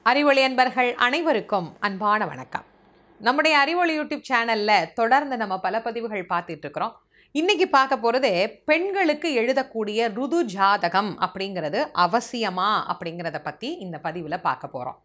அறிவொளி அன்பர்கள் அனைவருக்கும் அன்பான வணக்கம் நம்முடைய அறிவொளி யூடியூப் சேனலில் தொடர்ந்து நம்ம பல பதிவுகள் பார்த்துட்டு இருக்கிறோம் இன்னைக்கு பார்க்க போகிறது பெண்களுக்கு எழுதக்கூடிய ருது ஜாதகம் அப்படிங்கிறது அவசியமா அப்படிங்கிறத பற்றி இந்த பதிவில் பார்க்க போகிறோம்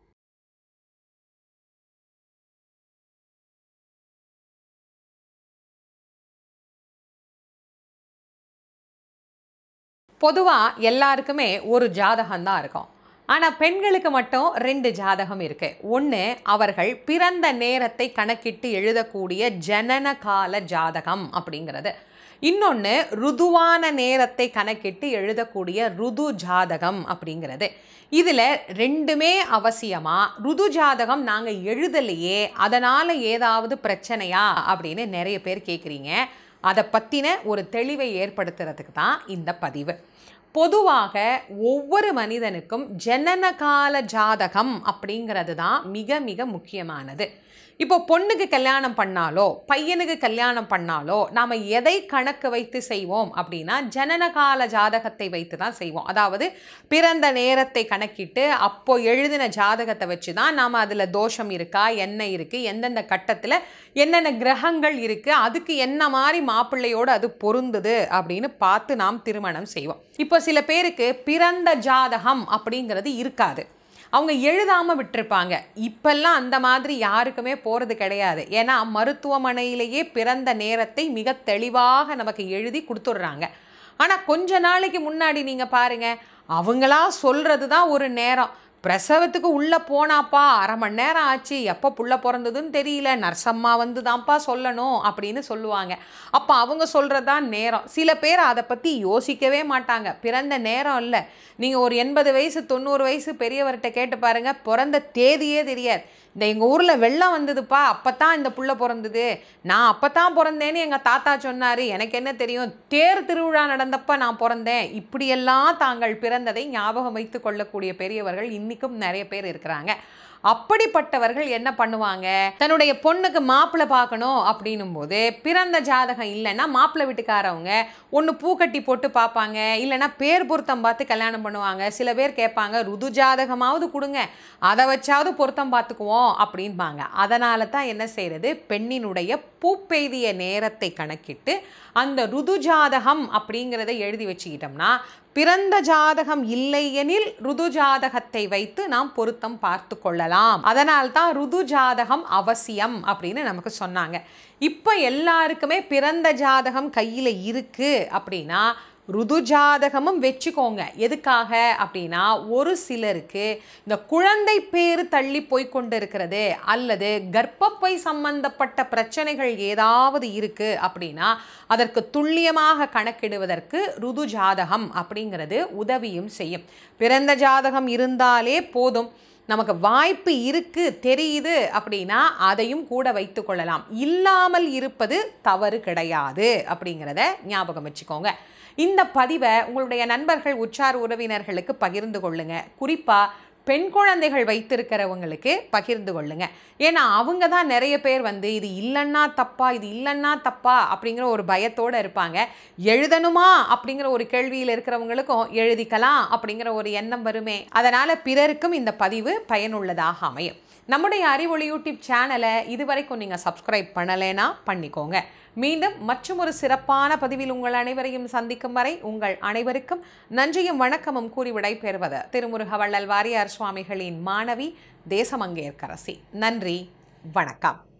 பொதுவாக எல்லாருக்குமே ஒரு ஜாதகம் தான் இருக்கும் ஆனால் பெண்களுக்கு மட்டும் ரெண்டு ஜாதகம் இருக்கு ஒன்று அவர்கள் பிறந்த நேரத்தை கணக்கிட்டு எழுதக்கூடிய ஜனன கால ஜாதகம் அப்படிங்கிறது இன்னொன்று ருதுவான நேரத்தை கணக்கிட்டு எழுதக்கூடிய ருது ஜாதகம் அப்படிங்கிறது இதில் ரெண்டுமே அவசியமா ருது ஜாதகம் நாங்கள் எழுதலையே அதனால் ஏதாவது பிரச்சனையா அப்படின்னு நிறைய பேர் கேட்குறீங்க அதை பற்றின ஒரு தெளிவை ஏற்படுத்துறதுக்கு தான் இந்த பதிவு பொதுவாக ஒவ்வொரு மனிதனுக்கும் ஜனனகால ஜாதகம் அப்படிங்கிறது தான் மிக மிக முக்கியமானது இப்போ பொண்ணுக்கு கல்யாணம் பண்ணாலோ பையனுக்கு கல்யாணம் பண்ணாலோ நாம் எதை கணக்கு வைத்து செய்வோம் அப்படின்னா ஜனனகால ஜாதகத்தை வைத்து தான் செய்வோம் அதாவது பிறந்த நேரத்தை கணக்கிட்டு அப்போ எழுதின ஜாதகத்தை வச்சு தான் நாம் அதில் தோஷம் இருக்கா என்ன இருக்குது எந்தெந்த கட்டத்தில் என்னென்ன கிரகங்கள் இருக்குது அதுக்கு என்ன மாதிரி மாப்பிள்ளையோடு அது பொருந்துது அப்படின்னு பார்த்து நாம் திருமணம் செய்வோம் இப்போ சில பேருக்கு பிறந்த ஜாதகம் அப்படிங்கிறது இருக்காது அவங்க எழுதாமல் விட்டுருப்பாங்க இப்பெல்லாம் அந்த மாதிரி யாருக்குமே போகிறது கிடையாது ஏன்னா மருத்துவமனையிலேயே பிறந்த நேரத்தை மிக தெளிவாக நமக்கு எழுதி கொடுத்துட்றாங்க ஆனால் கொஞ்ச நாளைக்கு முன்னாடி நீங்கள் பாருங்கள் அவங்களா சொல்கிறது தான் ஒரு நேரம் பிரசவத்துக்கு உள்ளே போனாப்பா அரை மணி நேரம் ஆச்சு எப்போ புள்ள பிறந்ததுன்னு தெரியல நர்சம்மா வந்து தான்ப்பா சொல்லணும் அப்படின்னு சொல்லுவாங்க அப்போ அவங்க சொல்கிறது தான் நேரம் சில பேர் அதை பற்றி யோசிக்கவே மாட்டாங்க பிறந்த நேரம் இல்லை நீங்கள் ஒரு எண்பது வயசு தொண்ணூறு வயசு பெரியவர்கிட்ட கேட்டு பாருங்கள் பிறந்த தேதியே தெரியாது இந்த எங்கள் ஊரில் வெள்ளம் வந்ததுப்பா அப்போ தான் இந்த புள்ள பிறந்தது நான் அப்போ தான் பிறந்தேன்னு எங்கள் தாத்தா சொன்னார் எனக்கு என்ன தெரியும் தேர் திருவிழா நடந்தப்ப நான் பிறந்தேன் இப்படியெல்லாம் தாங்கள் பிறந்ததை ஞாபகம் வைத்து கொள்ளக்கூடிய பெரியவர்கள் இன்றைக்கும் நிறைய பேர் இருக்கிறாங்க அப்படிப்பட்டவர்கள் என்ன பண்ணுவாங்க தன்னுடைய பொண்ணுக்கு மாப்பிள்ளை பார்க்கணும் அப்படின்னும் போது பிறந்த ஜாதகம் இல்லைன்னா மாப்பிள்ளை வீட்டுக்காரவங்க ஒன்று பூக்கட்டி போட்டு பார்ப்பாங்க இல்லைன்னா பேர் பொருத்தம் பார்த்து கல்யாணம் பண்ணுவாங்க சில பேர் கேட்பாங்க ருது ஜாதகமாவது கொடுங்க அதை வச்சாவது பொருத்தம் பார்த்துக்குவோம் அப்படின்பாங்க அதனால தான் என்ன செய்யறது பெண்ணினுடைய பூப்பெய்திய நேரத்தை கணக்கிட்டு அந்த ருது ஜாதகம் அப்படிங்கிறத எழுதி வச்சுக்கிட்டோம்னா பிறந்த ஜாதகம் இல்லை எனில் ருது ஜாதகத்தை வைத்து நாம் பொருத்தம் பார்த்து கொள்ளலாம் அதனால் தான் ருது ஜாதகம் அவசியம் அப்படின்னு நமக்கு சொன்னாங்க இப்போ எல்லாருக்குமே பிறந்த ஜாதகம் கையில் இருக்கு அப்படின்னா ருது ஜாதகமும் வச்சுக்கோங்க எதுக்காக அப்படின்னா ஒரு சிலருக்கு இந்த குழந்தை பேர் தள்ளி போய் கொண்டு இருக்கிறது அல்லது கர்ப்பப்பை சம்பந்தப்பட்ட பிரச்சனைகள் ஏதாவது இருக்கு அப்படின்னா அதற்கு துல்லியமாக கணக்கிடுவதற்கு ருது ஜாதகம் அப்படிங்கிறது உதவியும் செய்யும் பிறந்த ஜாதகம் இருந்தாலே போதும் நமக்கு வாய்ப்பு இருக்கு தெரியுது அப்படின்னா அதையும் கூட வைத்து கொள்ளலாம் இல்லாமல் இருப்பது தவறு கிடையாது அப்படிங்கிறத ஞாபகம் வச்சுக்கோங்க இந்த பதிவை உங்களுடைய நண்பர்கள் உற்றார் உறவினர்களுக்கு பகிர்ந்து கொள்ளுங்க குறிப்பாக பெண் குழந்தைகள் வைத்திருக்கிறவங்களுக்கு பகிர்ந்து கொள்ளுங்க ஏன்னா அவங்க தான் நிறைய பேர் வந்து இது இல்லைன்னா தப்பா இது இல்லைன்னா தப்பா அப்படிங்கிற ஒரு பயத்தோடு இருப்பாங்க எழுதணுமா அப்படிங்கிற ஒரு கேள்வியில் இருக்கிறவங்களுக்கும் எழுதிக்கலாம் அப்படிங்கிற ஒரு எண்ணம் வருமே அதனால் பிறருக்கும் இந்த பதிவு பயனுள்ளதாக அமையும் நம்முடைய அறிவொளி யூடியூப் சேனலை இதுவரைக்கும் நீங்கள் சப்ஸ்கிரைப் பண்ணலைன்னா பண்ணிக்கோங்க மீண்டும் மற்றும் ஒரு சிறப்பான பதிவில் உங்கள் அனைவரையும் சந்திக்கும் வரை உங்கள் அனைவருக்கும் நன்றியும் வணக்கமும் கூறி விடைபெறுவது திருமுருகவள்ளல் வாரியார் சுவாமிகளின் மாணவி தேசமங்கேற்கரசி நன்றி வணக்கம்